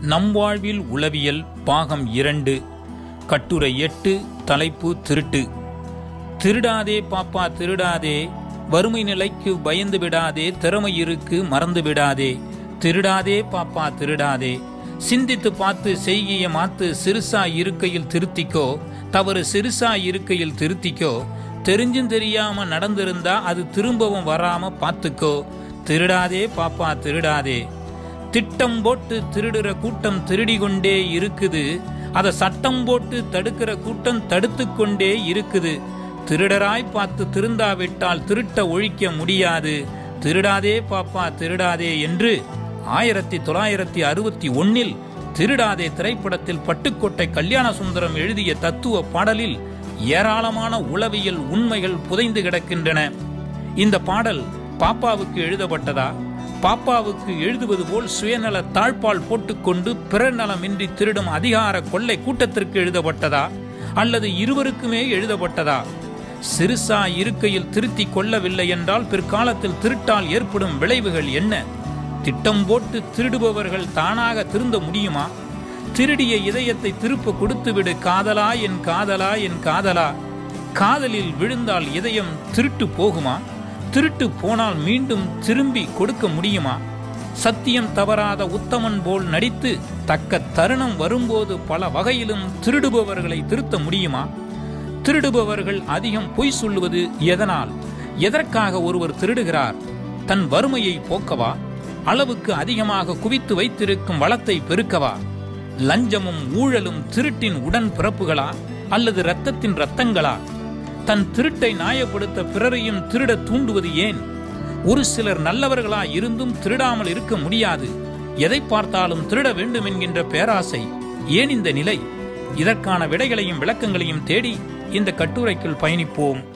நம் வாழ்வில் உளவியல் பாகம் இரண்டு கட்டுரை எட்டு தலைப்பு திருட்டு திருடாதே பாப்பா திருடாதே வறுமை நிலைக்கு பயந்து விடாதே திறமை இருக்கு மறந்து விடாதே திருடாதே பாப்பா திருடாதே சிந்தித்து பார்த்து செய்கையை மாத்து சிறுசா இருக்கையில் திருத்திக்கோ தவறு சிறுசா இருக்கையில் திருத்திக்கோ தெரிஞ்சும் தெரியாம நடந்திருந்தா அது திரும்பவும் வராம பார்த்துக்கோ திருடாதே பாப்பா திருடாதே திட்டம் போட்டு திருடுற கூட்டம் திருடி கொண்டே இருக்குது அதை சட்டம் போட்டு தடுக்கிற கூட்டம் தடுத்து கொண்டே இருக்குது திருடராய் பார்த்து திருந்தாவிட்டால் திருட்ட ஒழிக்க முடியாது திருடாதே பாப்பா திருடாதே என்று ஆயிரத்தி தொள்ளாயிரத்தி அறுபத்தி ஒன்னில் திருடாதே திரைப்படத்தில் பட்டுக்கோட்டை கல்யாண சுந்தரம் எழுதிய தத்துவ பாடலில் ஏராளமான உளவியல் உண்மைகள் புதைந்து கிடக்கின்றன இந்த பாடல் பாப்பாவுக்கு எழுதப்பட்டதா பாப்பாவுக்கு எழுதுவது போல் சுயநல தாழ்பால் போட்டுக்கொண்டு பிறநலமின்றி திருடும் அதிகார கொள்ளை கூட்டத்திற்கு எழுதப்பட்டதா அல்லது இருவருக்குமே எழுதப்பட்டதா சிறுசா இருக்கையில் திருத்திக் கொள்ளவில்லை என்றால் பிற்காலத்தில் திருட்டால் ஏற்படும் விளைவுகள் என்ன திட்டம் போட்டு திருடுபவர்கள் தானாக திருந்த முடியுமா திருடிய இதயத்தை திருப்ப கொடுத்துவிடு காதலா என் காதலா என் காதலா காதலில் விழுந்தால் இதயம் திருட்டு போகுமா திருட்டு போனால் மீண்டும் திரும்பி கொடுக்க முடியுமா சத்தியம் தவறாத உத்தமன் போல் நடித்து தக்க தருணம் வரும்போது பல வகையிலும் திருடுபவர்களை திருத்த முடியுமா திருடுபவர்கள் அதிகம் பொய் சொல்லுவது எதனால் எதற்காக ஒருவர் திருடுகிறார் தன் வறுமையை போக்கவா அளவுக்கு அதிகமாக குவித்து வைத்திருக்கும் வளத்தை பெருக்கவா லஞ்சமும் ஊழலும் திருட்டின் உடன் பிறப்புகளா அல்லது இரத்தத்தின் ரத்தங்களா தன் திருட்டை நியாயப்படுத்த பிறரையும் திருட தூண்டுவது ஏன் ஒரு சிலர் நல்லவர்களா இருந்தும் திருடாமல் இருக்க முடியாது எதை பார்த்தாலும் திருட வேண்டும் என்கின்ற பேராசை ஏன் இந்த நிலை இதற்கான விடைகளையும் விளக்கங்களையும் தேடி இந்த கட்டுரைக்குள் பயணிப்போம்